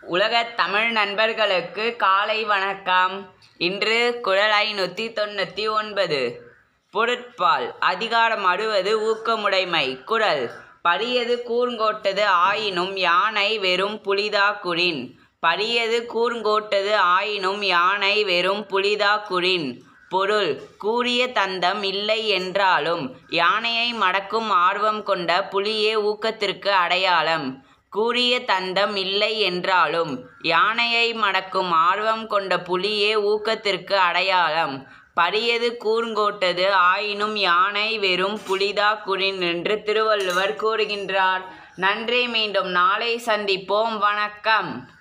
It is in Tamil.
உலகத் தமிழ் நண்பர்களுக்கு காலை வணக்கம் இன்று குரல் ஐநூற்றி தொண்ணூற்றி ஒன்பது பொருட்பால் அதிகாரம் அறுவது ஊக்கமுடைமை குரல் பரியது கூர்ங்கோட்டது ஆயினும் யானை வெறும் புலிதா குறின் பரியது கூர்ங்கோட்டது ஆயினும் யானை வெறும் புலிதா குறின் பொருள் கூறிய தந்தம் இல்லை என்றாலும் யானையை மடக்கும் ஆர்வம் கொண்ட புலியே ஊக்கத்திற்கு அடையாளம் கூறிய தந்தம் இல்லை என்றாலும் யானையை மடக்கும் ஆர்வம் கொண்ட புலியே ஊக்கத்திற்கு அடையாளம் பரியது கூர்ங்கோட்டது ஆயினும் யானை வெறும் புலிதா குறின் என்று திருவள்ளுவர் கூறுகின்றார் நன்றி மீண்டும் நாளை சந்திப்போம் வணக்கம்